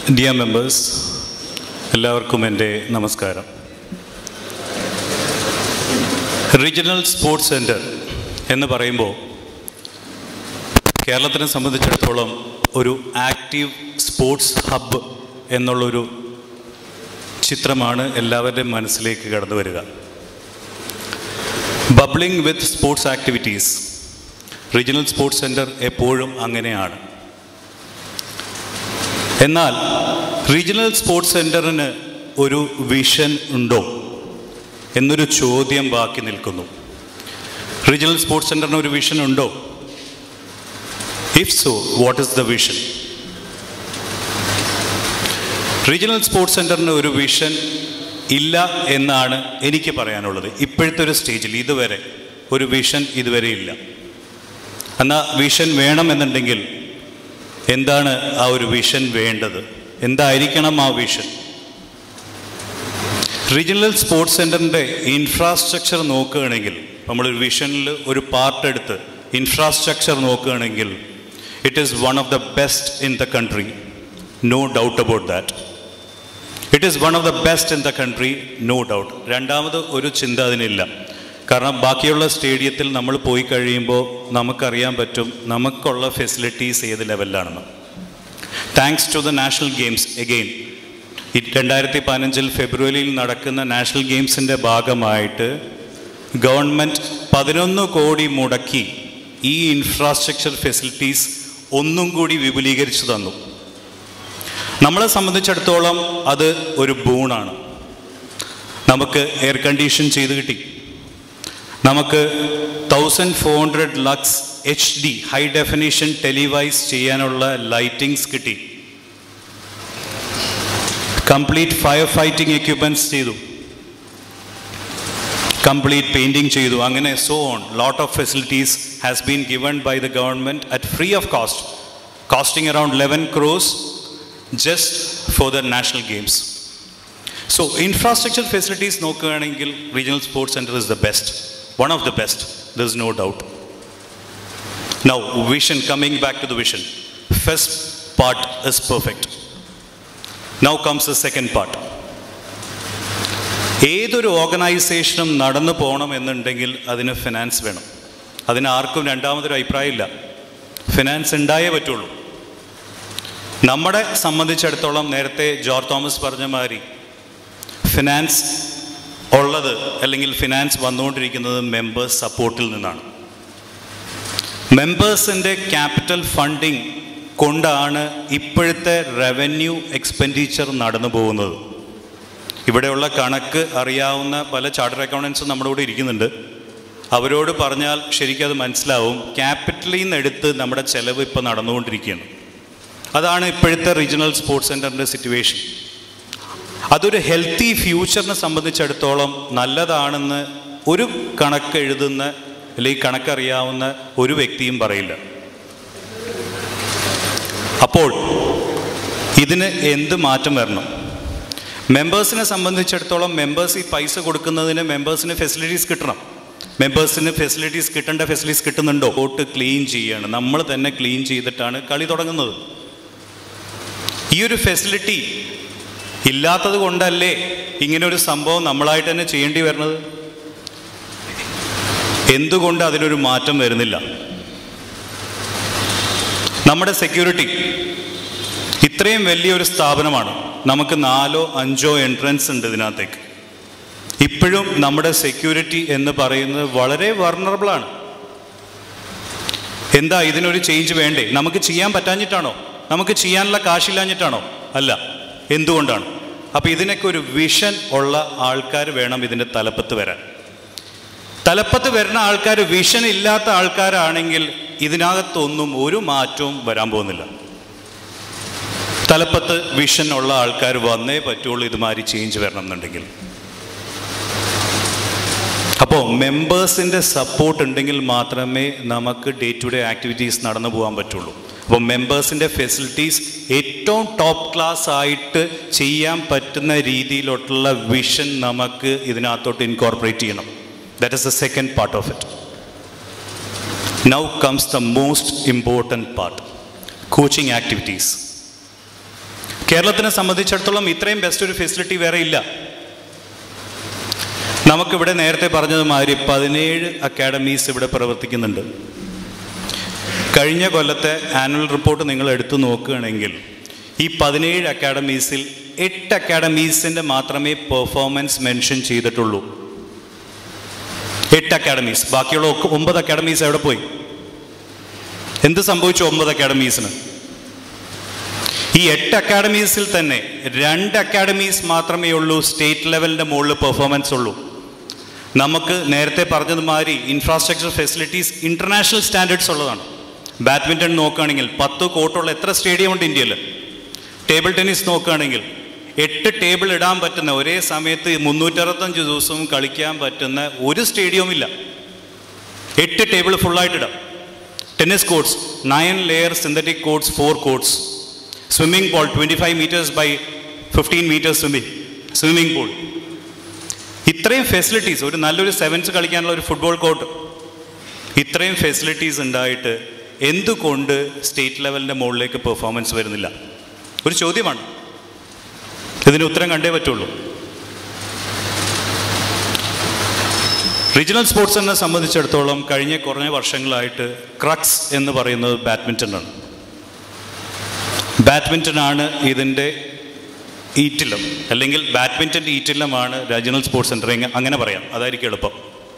dear members എല്ലാവർക്കും എൻ്റെ നമസ്കാരം റീജിയണൽ സ്പോർട്സ് സെൻറ്റർ എന്ന് പറയുമ്പോൾ കേരളത്തിനെ സംബന്ധിച്ചിടത്തോളം ഒരു ആക്റ്റീവ് സ്പോർട്സ് ഹബ്ബ് എന്നുള്ളൊരു ചിത്രമാണ് എല്ലാവരുടെയും മനസ്സിലേക്ക് കടന്നു വരിക bubbling with sports activities regional sports centre എപ്പോഴും അങ്ങനെയാണ് എന്നാൽ റീജിയണൽ സ്പോർട്സ് സെൻറ്ററിന് ഒരു വിഷൻ ഉണ്ടോ എന്നൊരു ചോദ്യം ബാക്കി നിൽക്കുന്നു റീജിയണൽ സ്പോർട്സ് സെൻറ്ററിന് ഒരു വിഷൻ ഉണ്ടോ if so what is the vision regional sports സെൻറ്ററിന് ഒരു വിഷൻ ഇല്ല എന്നാണ് എനിക്ക് പറയാനുള്ളത് ഇപ്പോഴത്തെ ഒരു സ്റ്റേജിൽ ഇതുവരെ ഒരു വിഷൻ ഇതുവരെ ഇല്ല എന്നാൽ വിഷൻ വേണമെന്നുണ്ടെങ്കിൽ എന്താണ് ആ ഒരു വിഷൻ വേണ്ടത് എന്തായിരിക്കണം ആ വിഷൻ റീജിയണൽ സ്പോർട്സ് സെൻറ്ററിൻ്റെ ഇൻഫ്രാസ്ട്രക്ചർ നോക്കുകയാണെങ്കിൽ നമ്മളൊരു വിഷനിൽ ഒരു പാർട്ട് എടുത്ത് ഇൻഫ്രാസ്ട്രക്ചർ നോക്കുകയാണെങ്കിൽ it is one of the best in the country no doubt about that it is one of the best in the country no doubt രണ്ടാമത് ഒരു ചിന്ത അതിനില്ല കാരണം ബാക്കിയുള്ള സ്റ്റേഡിയത്തിൽ നമ്മൾ പോയി കഴിയുമ്പോൾ നമുക്കറിയാൻ പറ്റും നമുക്കുള്ള ഫെസിലിറ്റീസ് ഏത് ലെവലിലാണെന്ന് thanks to the national games again ഈ രണ്ടായിരത്തി പതിനഞ്ചിൽ ഫെബ്രുവരിയിൽ നടക്കുന്ന നാഷണൽ ഗെയിംസിൻ്റെ ഭാഗമായിട്ട് ഗവൺമെൻറ് പതിനൊന്ന് കോടി മുടക്കി ഈ ഇൻഫ്രാസ്ട്രക്ചർ ഫെസിലിറ്റീസ് ഒന്നും കൂടി വിപുലീകരിച്ചു തന്നു നമ്മളെ സംബന്ധിച്ചിടത്തോളം അത് ഒരു ബൂണാണ് നമുക്ക് എയർ കണ്ടീഷൻ ചെയ്ത് കിട്ടി നമുക്ക് thousand four hundred lux H D high definition televise ചെയ്യാനുള്ള ലൈറ്റിങ്സ് കിട്ടി കംപ്ലീറ്റ് ഫയർ ഫൈറ്റിംഗ് എക്യുപ്മെൻറ്റ്സ് ചെയ്തു കംപ്ലീറ്റ് പെയിൻറ്റിങ് ചെയ്തു അങ്ങനെ so on lot of facilities has been given by the government at free of cost costing around eleven crores just for the national games so infrastructure facilities നോക്കുകയാണെങ്കിൽ regional sports centre is the best one of the best there is no doubt now vision coming back to the vision first part is perfect now comes the second part ഏതൊരു ഓർഗനൈസേഷനും നടന്നു പോകണം എന്നുണ്ടെങ്കിൽ അതിന് finance വേണം അതിന് ആർക്കും രണ്ടാമതൊരു അഭിപ്രായമില്ല ഫിനാൻസ് ഉണ്ടായേ പറ്റുള്ളൂ നമ്മളെ സംബന്ധിച്ചിടത്തോളം നേരത്തെ ജോർജ് തോമസ് പറഞ്ഞ മാതിരി ഫിനാൻസ് ഉള്ളത് അല്ലെങ്കിൽ ഫിനാൻസ് വന്നുകൊണ്ടിരിക്കുന്നത് മെമ്പേഴ്സ് സപ്പോർട്ടിൽ നിന്നാണ് മെമ്പേഴ്സിൻ്റെ ക്യാപിറ്റൽ ഫണ്ടിങ് കൊണ്ടാണ് ഇപ്പോഴത്തെ റവന്യൂ എക്സ്പെൻഡിച്ചർ നടന്നു പോകുന്നത് ഇവിടെയുള്ള കണക്ക് അറിയാവുന്ന പല ചാർട്ടർ അക്കൗണ്ടൻസും നമ്മുടെ കൂടെ ഇരിക്കുന്നുണ്ട് അവരോട് പറഞ്ഞാൽ ശരിക്കും അത് മനസ്സിലാവും ക്യാപിറ്റലിൽ നിന്ന് എടുത്ത് നമ്മുടെ ചെലവ് ഇപ്പോൾ നടന്നുകൊണ്ടിരിക്കുകയാണ് അതാണ് ഇപ്പോഴത്തെ റീജിയണൽ സ്പോർട്സ് സെൻറ്ററിൻ്റെ സിറ്റുവേഷൻ അതൊരു ഹെൽത്തി ഫ്യൂച്ചറിനെ സംബന്ധിച്ചിടത്തോളം നല്ലതാണെന്ന് ഒരു കണക്ക് എഴുതുന്ന അല്ലെങ്കിൽ കണക്കറിയാവുന്ന ഒരു വ്യക്തിയും പറയില്ല അപ്പോൾ ഇതിന് എന്ത് മാറ്റം വരണം മെമ്പേഴ്സിനെ സംബന്ധിച്ചിടത്തോളം മെമ്പേഴ്സ് ഈ പൈസ കൊടുക്കുന്നതിന് മെമ്പേഴ്സിന് ഫെസിലിറ്റീസ് കിട്ടണം മെമ്പേഴ്സിന് ഫെസിലിറ്റീസ് കിട്ടേണ്ട ഫെസിലിറ്റീസ് കിട്ടുന്നുണ്ടോ കോട്ട് ക്ലീൻ ചെയ്യാണ് നമ്മൾ തന്നെ ക്ലീൻ ചെയ്തിട്ടാണ് കളി തുടങ്ങുന്നത് ഈ ഒരു ഫെസിലിറ്റി ഇല്ലാത്തത് കൊണ്ടല്ലേ ഇങ്ങനെ ഒരു സംഭവം നമ്മളായിട്ട് തന്നെ ചെയ്യേണ്ടി വരുന്നത് എന്തുകൊണ്ട് അതിനൊരു മാറ്റം വരുന്നില്ല നമ്മുടെ സെക്യൂരിറ്റി ഇത്രയും വലിയൊരു സ്ഥാപനമാണ് നമുക്ക് നാലോ അഞ്ചോ എൻട്രൻസ് ഉണ്ട് ഇതിനകത്തേക്ക് ഇപ്പോഴും നമ്മുടെ സെക്യൂരിറ്റി എന്ന് പറയുന്നത് വളരെ വർണറബിൾ ആണ് എന്താ ഇതിനൊരു ചേഞ്ച് വേണ്ടേ നമുക്ക് ചെയ്യാൻ പറ്റാഞ്ഞിട്ടാണോ നമുക്ക് ചെയ്യാനുള്ള കാശില്ലാഞ്ഞിട്ടാണോ അല്ല എന്തുകൊണ്ടാണ് അപ്പോൾ ഇതിനൊക്കെ ഒരു വിഷൻ ഉള്ള ആൾക്കാർ വേണം ഇതിൻ്റെ തലപ്പത്ത് വരാൻ തലപ്പത്ത് വരുന്ന ആൾക്കാർ വിഷൻ ഇല്ലാത്ത ആൾക്കാരാണെങ്കിൽ ഇതിനകത്തൊന്നും ഒരു മാറ്റവും വരാൻ പോകുന്നില്ല തലപ്പത്ത് വിഷൻ ഉള്ള ആൾക്കാർ വന്നേ പറ്റുള്ളൂ ഇതുമാതിരി ചേഞ്ച് വരണം എന്നുണ്ടെങ്കിൽ അപ്പോൾ മെമ്പേഴ്സിൻ്റെ സപ്പോർട്ട് ഉണ്ടെങ്കിൽ മാത്രമേ നമുക്ക് ഡേ ടു ഡേ ആക്ടിവിറ്റീസ് നടന്നു പോകാൻ പറ്റുള്ളൂ അപ്പോൾ മെമ്പേഴ്സിൻ്റെ ഫെസിലിറ്റീസ് ഏറ്റവും ടോപ്പ് ക്ലാസ് ആയിട്ട് ചെയ്യാൻ പറ്റുന്ന രീതിയിലോട്ടുള്ള വിഷൻ നമുക്ക് ഇതിനകത്തോട്ട് ഇൻകോർപ്പറേറ്റ് ചെയ്യണം that is the second part of it now comes the most important part coaching activities കേരളത്തിനെ സംബന്ധിച്ചിടത്തോളം ഇത്രയും ബെസ്റ്റ് ഒരു ഫെസിലിറ്റി വേറെ ഇല്ല നമുക്കിവിടെ നേരത്തെ പറഞ്ഞതുമാതിരി പതിനേഴ് അക്കാഡമീസ് ഇവിടെ പ്രവർത്തിക്കുന്നുണ്ട് കഴിഞ്ഞ കൊല്ലത്തെ ആനുവൽ റിപ്പോർട്ട് നിങ്ങൾ എടുത്തു നോക്കുകയാണെങ്കിൽ ഈ പതിനേഴ് അക്കാഡമീസിൽ എട്ട് അക്കാഡമീസിൻ്റെ മാത്രമേ പെർഫോമൻസ് മെൻഷൻ ചെയ്തിട്ടുള്ളൂ എട്ട് അക്കാഡമീസ് ബാക്കിയുള്ള ഒക്കെ- ഒമ്പത് അക്കാഡമീസ് എവിടെ പോയി എന്ത് സംഭവിച്ചു ഒമ്പത് അക്കാഡമീസിന് ഈ എട്ട് അക്കാഡമീസിൽ തന്നെ രണ്ട് അക്കാഡമീസ് മാത്രമേ ഉള്ളൂ സ്റ്റേറ്റ് ലെവലിൻ്റെ മുകളിൽ പെർഫോമൻസ് ഉള്ളൂ നമുക്ക് നേരത്തെ പറഞ്ഞതുമാതിരി ഇൻഫ്രാസ്ട്രക്ചർ ഫെസിലിറ്റീസ് ഇൻ്റർനാഷണൽ സ്റ്റാൻഡേർഡ്സ് ഉള്ളതാണ് ബാഡ്മിൻ്റൺ നോക്കുകയാണെങ്കിൽ പത്ത് കോർട്ടുള്ള എത്ര സ്റ്റേഡിയം ഉണ്ട് ഇന്ത്യയിൽ ടേബിൾ ടെന്നീസ് നോക്കുകയാണെങ്കിൽ എട്ട് ടേബിൾ ഇടാൻ പറ്റുന്ന ഒരേ സമയത്ത് മുന്നൂറ്ററുപത്തഞ്ച് ദിവസവും കളിക്കാൻ പറ്റുന്ന ഒരു സ്റ്റേഡിയവും ഇല്ല എട്ട് ടേബിൾ ഫുള്ളായിട്ടിടാം tennis courts nine layer synthetic courts four courts swimming pool twenty five metres by fifteen metres swimming swimming pool ഇത്രയും ഫെസിലിറ്റീസ് ഒരു നല്ലൊരു സെവൻസ് കളിക്കാനുള്ള ഒരു ഫുട്ബോൾ കോർട്ട് ഇത്രയും ഫെസിലിറ്റീസ് ഉണ്ടായിട്ട് എന്തുകൊണ്ട് സ്റ്റേറ്റ് ലെവലിൻ്റെ മുകളിലേക്ക് പെർഫോമൻസ് വരുന്നില്ല ഒരു ചോദ്യമാണ് ഇതിന് ഉത്തരം കണ്ടേ പറ്റുള്ളൂ റീജിയണൽ സ്പോർട്സിനെ സംബന്ധിച്ചിടത്തോളം കഴിഞ്ഞ കുറഞ്ഞ വർഷങ്ങളായിട്ട് ക്രക്സ് എന്ന് പറയുന്നത് ബാഡ്മിൻ്റനാണ് ബാഡ്മിൻ്റനാണ് ഇതിൻ്റെ ഈറ്റില്ലം അല്ലെങ്കിൽ ബാഡ്മിൻ്റൻ്റെ ഈറ്റില്ലമാണ് റീജിയണൽ സ്പോർട്സ് സെൻ്റർ അങ്ങനെ പറയാം അതായിരിക്കും എളുപ്പം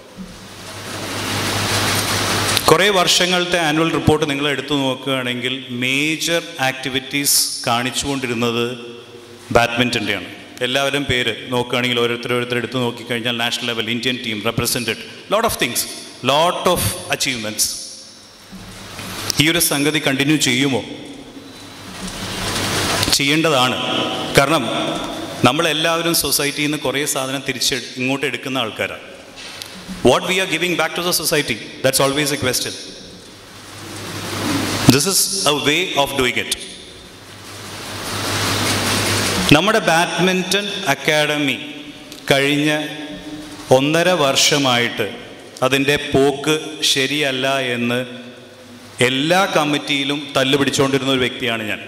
കുറേ വർഷങ്ങളത്തെ ആനുവൽ റിപ്പോർട്ട് നിങ്ങൾ എടുത്തു നോക്കുകയാണെങ്കിൽ മേജർ ആക്ടിവിറ്റീസ് കാണിച്ചുകൊണ്ടിരുന്നത് ബാഡ്മിൻ്റൻ്റെയാണ് എല്ലാവരും പേര് നോക്കുകയാണെങ്കിൽ ഓരോരുത്തർ ഓരോരുത്തർ എടുത്ത് നോക്കിക്കഴിഞ്ഞാൽ national level Indian team represented lot of things lot of achievements ഈ ഒരു സംഗതി കണ്ടിന്യൂ ചെയ്യുമോ ചെയ്യേണ്ടതാണ് കാരണം നമ്മളെല്ലാവരും സൊസൈറ്റിയിൽ നിന്ന് കുറേ സാധനം തിരിച്ച് ഇങ്ങോട്ട് എടുക്കുന്ന ആൾക്കാരാണ് what we are giving back to the society that's always a question this is a way of doing it നമ്മുടെ ബാഡ്മിൻ്റൺ അക്കാഡമി കഴിഞ്ഞ ഒന്നര വർഷമായിട്ട് അതിൻ്റെ പോക്ക് ശരിയല്ല എന്ന് എല്ലാ കമ്മിറ്റിയിലും തല്ലുപിടിച്ചുകൊണ്ടിരുന്ന ഒരു വ്യക്തിയാണ് ഞാൻ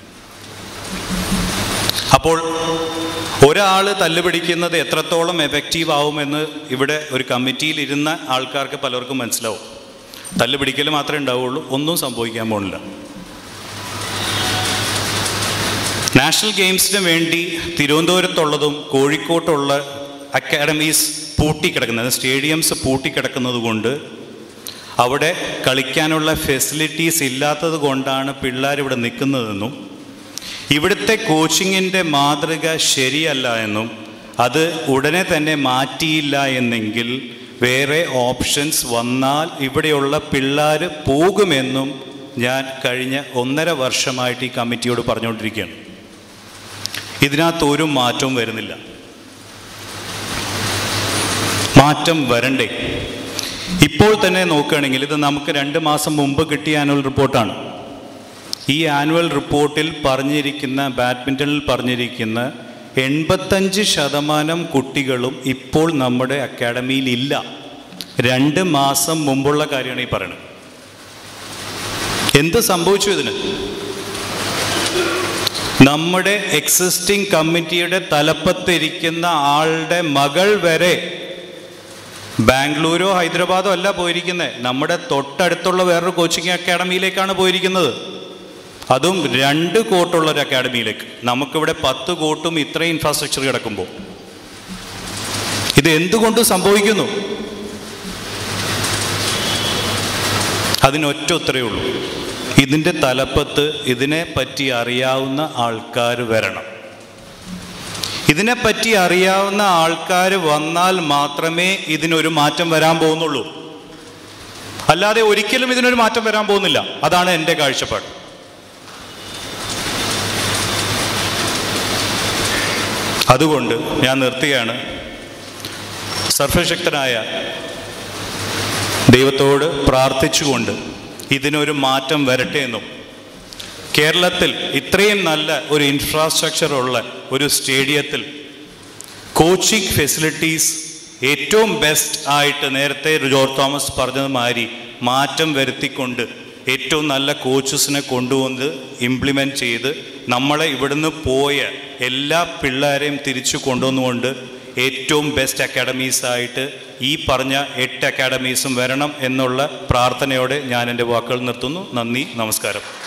അപ്പോൾ ഒരാൾ തല്ലുപിടിക്കുന്നത് എത്രത്തോളം എഫക്റ്റീവ് ആവുമെന്ന് ഇവിടെ ഒരു കമ്മിറ്റിയിൽ ഇരുന്ന ആൾക്കാർക്ക് പലർക്കും മനസ്സിലാവും തല്ലുപിടിക്കൽ മാത്രമേ ഉണ്ടാവുള്ളൂ ഒന്നും സംഭവിക്കാൻ പോകുന്നില്ല നാഷണൽ ഗെയിംസിന് വേണ്ടി തിരുവനന്തപുരത്തുള്ളതും കോഴിക്കോട്ടുള്ള അക്കാഡമീസ് പൂട്ടിക്കിടക്കുന്നത് സ്റ്റേഡിയംസ് പൂട്ടിക്കിടക്കുന്നത് കൊണ്ട് അവിടെ കളിക്കാനുള്ള ഫെസിലിറ്റീസ് ഇല്ലാത്തത് കൊണ്ടാണ് പിള്ളേർ ഇവിടെ നിൽക്കുന്നതെന്നും ഇവിടുത്തെ കോച്ചിങ്ങിൻ്റെ മാതൃക ശരിയല്ല എന്നും അത് ഉടനെ തന്നെ മാറ്റിയില്ല എന്നെങ്കിൽ വേറെ ഓപ്ഷൻസ് വന്നാൽ ഇവിടെയുള്ള പിള്ളേർ പോകുമെന്നും ഞാൻ കഴിഞ്ഞ ഒന്നര വർഷമായിട്ട് ഈ കമ്മിറ്റിയോട് പറഞ്ഞുകൊണ്ടിരിക്കുകയാണ് ഇതിനകത്ത് ഒരു മാറ്റവും വരുന്നില്ല മാറ്റം വരണ്ടേ ഇപ്പോൾ തന്നെ നോക്കുകയാണെങ്കിൽ ഇത് നമുക്ക് രണ്ട് മാസം മുമ്പ് കിട്ടിയ ആനുവൽ റിപ്പോർട്ടാണ് ഈ ആനുവൽ റിപ്പോർട്ടിൽ പറഞ്ഞിരിക്കുന്ന ബാഡ്മിൻ്റണിൽ പറഞ്ഞിരിക്കുന്ന എൺപത്തഞ്ച് ശതമാനം കുട്ടികളും ഇപ്പോൾ നമ്മുടെ അക്കാഡമിയിൽ ഇല്ല രണ്ട് മാസം മുമ്പുള്ള കാര്യമാണ് ഈ പറയുന്നത് എന്ത് സംഭവിച്ചു ഇതിന് നമ്മുടെ എക്സിസ്റ്റിംഗ് കമ്മിറ്റിയുടെ തലപ്പത്തിരിക്കുന്ന ആളുടെ മകൾ വരെ ബാംഗ്ലൂരോ ഹൈദരാബാദോ അല്ല പോയിരിക്കുന്നത് നമ്മുടെ തൊട്ടടുത്തുള്ള വേറൊരു കോച്ചിങ് അക്കാഡമിയിലേക്കാണ് പോയിരിക്കുന്നത് അതും രണ്ട് കോട്ടുള്ള ഒരു അക്കാഡമിയിലേക്ക് നമുക്കിവിടെ പത്ത് കോട്ടും ഇത്രയും ഇൻഫ്രാസ്ട്രക്ചർ കിടക്കുമ്പോൾ ഇത് എന്തുകൊണ്ട് സംഭവിക്കുന്നു അതിനൊറ്റ ഉത്തരവേ ഉള്ളൂ ഇതിൻ്റെ തലപ്പത്ത് ഇതിനെ പറ്റി അറിയാവുന്ന ആൾക്കാർ വരണം ഇതിനെപ്പറ്റി അറിയാവുന്ന ആൾക്കാർ വന്നാൽ മാത്രമേ ഇതിനൊരു മാറ്റം വരാൻ പോകുന്നുള്ളൂ അല്ലാതെ ഒരിക്കലും ഇതിനൊരു മാറ്റം വരാൻ പോകുന്നില്ല അതാണ് എൻ്റെ കാഴ്ചപ്പാട് അതുകൊണ്ട് ഞാൻ നിർത്തുകയാണ് സർവശക്തനായ ദൈവത്തോട് പ്രാർത്ഥിച്ചുകൊണ്ട് ഇതിനൊരു മാറ്റം വരട്ടെ എന്നും കേരളത്തിൽ ഇത്രയും നല്ല ഒരു ഇൻഫ്രാസ്ട്രക്ചർ ഉള്ള ഒരു സ്റ്റേഡിയത്തിൽ കോച്ചിങ് ഫെസിലിറ്റീസ് ഏറ്റവും ബെസ്റ്റ് ആയിട്ട് നേരത്തെ ജോർജ് തോമസ് പറഞ്ഞതുമാതിരി മാറ്റം വരുത്തിക്കൊണ്ട് ഏറ്റവും നല്ല കോച്ചസിനെ കൊണ്ടുവന്ന് ഇംപ്ലിമെൻറ്റ് ചെയ്ത് നമ്മളെ ഇവിടുന്ന് പോയ എല്ലാ പിള്ളേരെയും തിരിച്ചു കൊണ്ടുവന്നുകൊണ്ട് ഏറ്റവും ബെസ്റ്റ് അക്കാഡമീസായിട്ട് ഈ പറഞ്ഞ എട്ട് അക്കാഡമീസും വരണം എന്നുള്ള പ്രാർത്ഥനയോടെ ഞാൻ എൻ്റെ വാക്കുകൾ നിർത്തുന്നു നന്ദി നമസ്കാരം